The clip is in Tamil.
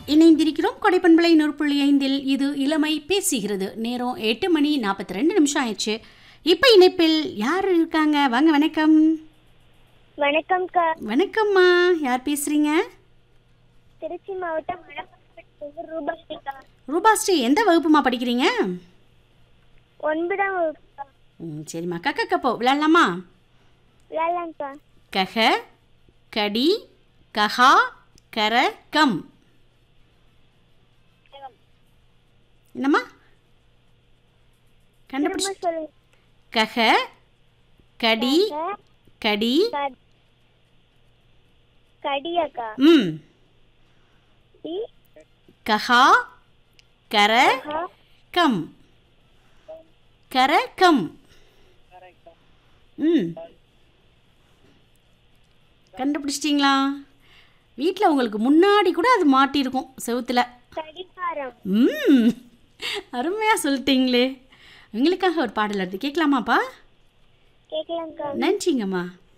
இணைந்திருக்கிறோம் கொடைப்பண்பளை நூறு புள்ளி ஐந்தில் இது இளமை பேசுகிறது நேரம் எட்டு மணி நாற்பத்தி ரெண்டு நிமிஷம் ஆயிடுச்சு இப்போ இணைப்பில் யார் இருக்காங்க வாங்க வணக்கம் வணக்கம்க்கா வணக்கம்மா யார் பேசுறீங்க திருச்சி மாவட்டம் மணப்பாறை ரூபாஸ்ரீக்கா ரூபாஸ்ரீ எந்த வகுப்புமா படிக்கிறீங்க ஒன்பதாம் வகுப்புக்கா ம் சரிம்மா கக்க கப்போ விளையாடலாமா விளையாடலாம்க்கா கக கடி கஹா கர கம் என்னம்மா திரும்ப கண்டுபிடிச்சு சொல்லுங்க கக கடி க, கடி க- கடியாக்கா ம் டி கஹா கர ஹ, கம் கர கம் ம் கண்டுபிடிச்சிட்டிங்களா வீட்டில் உங்களுக்கு முன்னாடி கூட அது மாட்டியிருக்கும் செவுத்துல கடிகாரம் ம் அருமையாக சொல்லிட்டீங்களே உங்களுக்காக ஒரு பாடல் எடுத்து கேட்கலாமாப்பா கேட்கலாம்க்கா நன்றிங்கம்மா